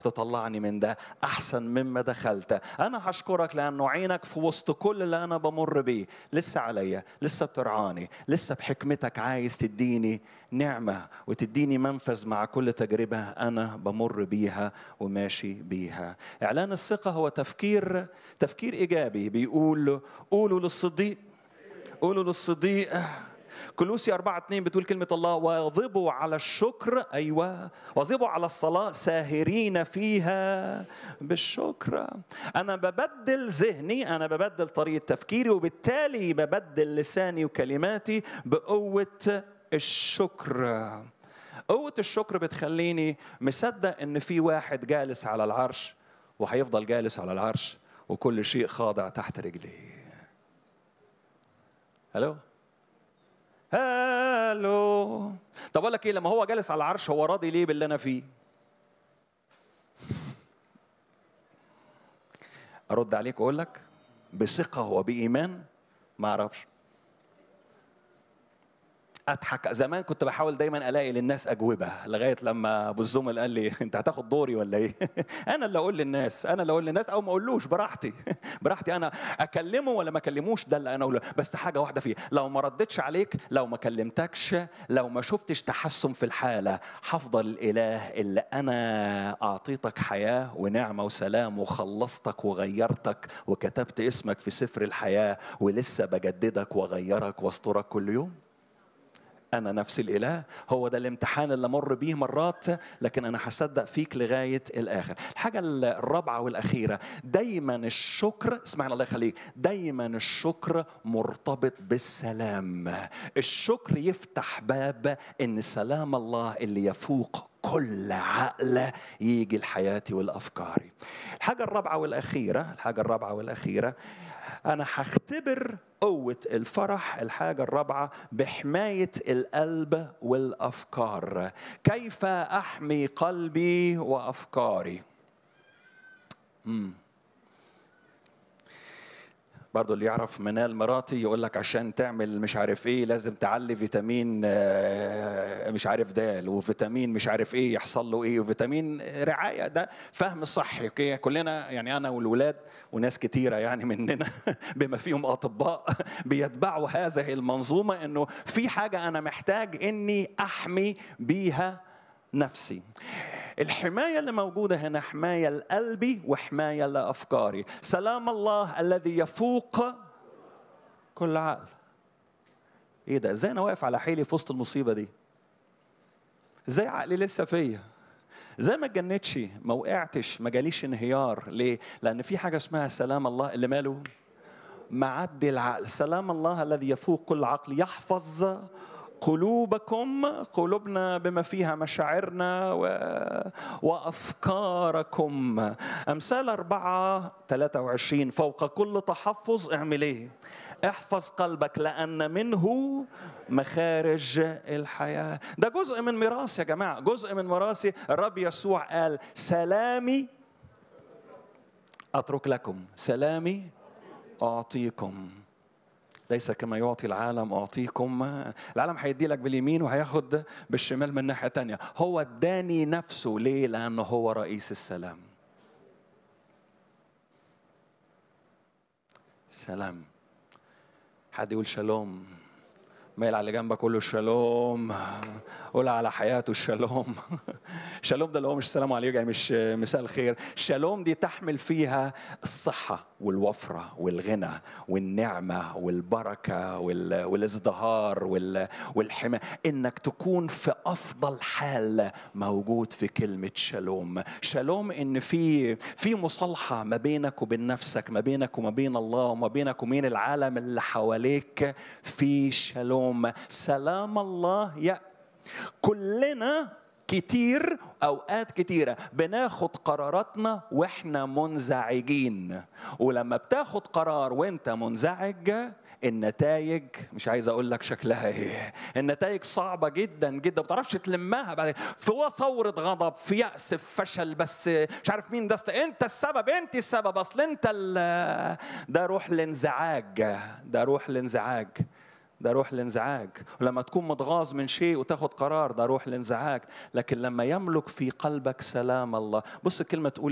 تطلعني من ده احسن مما دخلت انا هشكرك لانه عينك في وسط كل اللي انا بمر بيه لسه عليا لسه بترعاني لسه بحكمتك عايز تديني نعمه وتديني منفذ مع كل تجربه انا بمر بيها وماشي بيها اعلان الثقه هو تفكير تفكير ايجابي بيقول قولوا للصديق قولوا للصديق كلوسي أربعة اتنين بتقول كلمة الله واظبوا على الشكر أيوة واظبوا على الصلاة ساهرين فيها بالشكر أنا ببدل ذهني أنا ببدل طريقة تفكيري وبالتالي ببدل لساني وكلماتي بقوة الشكر قوة الشكر بتخليني مصدق إن في واحد جالس على العرش وهيفضل جالس على العرش وكل شيء خاضع تحت رجليه الو هالو طب اقول لك ايه لما هو جالس على العرش هو راضي ليه باللي انا فيه ارد عليك واقول لك بثقه وبايمان ما اعرفش اضحك زمان كنت بحاول دايما الاقي للناس اجوبه لغايه لما ابو الزمل قال لي انت هتاخد دوري ولا ايه انا اللي اقول للناس انا اللي اقول للناس او ما اقولوش براحتي براحتي انا اكلمه ولا ما اكلموش ده اللي انا اقوله بس حاجه واحده فيه لو ما ردتش عليك لو ما كلمتكش لو ما شفتش تحسن في الحاله هفضل الاله اللي انا اعطيتك حياه ونعمه وسلام وخلصتك وغيرتك وكتبت اسمك في سفر الحياه ولسه بجددك واغيرك واسترك كل يوم أنا نفس الإله هو ده الامتحان اللي مر بيه مرات لكن أنا هصدق فيك لغاية الآخر الحاجة الرابعة والأخيرة دايما الشكر اسمعنا الله يخليك دايما الشكر مرتبط بالسلام الشكر يفتح باب إن سلام الله اللي يفوق كل عقل يجي لحياتي والأفكاري الحاجة الرابعة والأخيرة الحاجة الرابعة والأخيرة أنا هختبر قوة الفرح الحاجة الرابعة بحماية القلب والأفكار كيف أحمي قلبي وأفكاري مم. برضه اللي يعرف منال مراتي يقول لك عشان تعمل مش عارف ايه لازم تعلي فيتامين مش عارف دال وفيتامين مش عارف ايه يحصل له ايه وفيتامين رعايه ده فهم صحي اوكي كلنا يعني انا والولاد وناس كتيره يعني مننا بما فيهم اطباء بيتبعوا هذه المنظومه انه في حاجه انا محتاج اني احمي بيها نفسي الحماية اللي موجودة هنا حماية لقلبي وحماية لأفكاري سلام الله الذي يفوق كل عقل ايه ده ازاي انا واقف على حيلي في وسط المصيبة دي ازاي عقلي لسه فيا زي ما اتجنتش ما وقعتش ما جاليش انهيار ليه لان في حاجه اسمها سلام الله اللي ماله معدي العقل سلام الله الذي يفوق كل عقل يحفظ قلوبكم قلوبنا بما فيها مشاعرنا و... وأفكاركم أمثال أربعة 23 فوق كل تحفظ اعمل إيه احفظ قلبك لأن منه مخارج الحياة ده جزء من ميراث يا جماعة جزء من ميراثي الرب يسوع قال سلامي أترك لكم سلامي أعطيكم ليس كما يعطي العالم أعطيكم العالم هيدي لك باليمين وهياخد بالشمال من ناحية تانية هو اداني نفسه ليه لأنه هو رئيس السلام سلام حد يقول شالوم مايل على جنبك قول له شالوم قول على حياته الشالوم شالوم ده اللي هو مش السلام عليكم يعني مش مساء الخير شالوم دي تحمل فيها الصحة والوفرة والغنى والنعمة والبركة والازدهار والحماية انك تكون في افضل حال موجود في كلمة شالوم شالوم ان في في مصالحة ما بينك وبين نفسك ما بينك وما بين الله وما بينك وبين العالم اللي حواليك في شالوم سلام الله يأتي كلنا كتير اوقات كتيره بناخد قراراتنا واحنا منزعجين ولما بتاخد قرار وانت منزعج النتائج مش عايز اقول لك شكلها ايه النتائج صعبه جدا جدا ما بتعرفش تلمها بعد في ثوره غضب في ياس في فشل بس مش عارف مين ده انت السبب انت السبب اصل انت ده روح الانزعاج ده روح الانزعاج ده روح الانزعاج ولما تكون متغاظ من شيء وتاخد قرار ده روح الانزعاج لكن لما يملك في قلبك سلام الله بص الكلمة تقول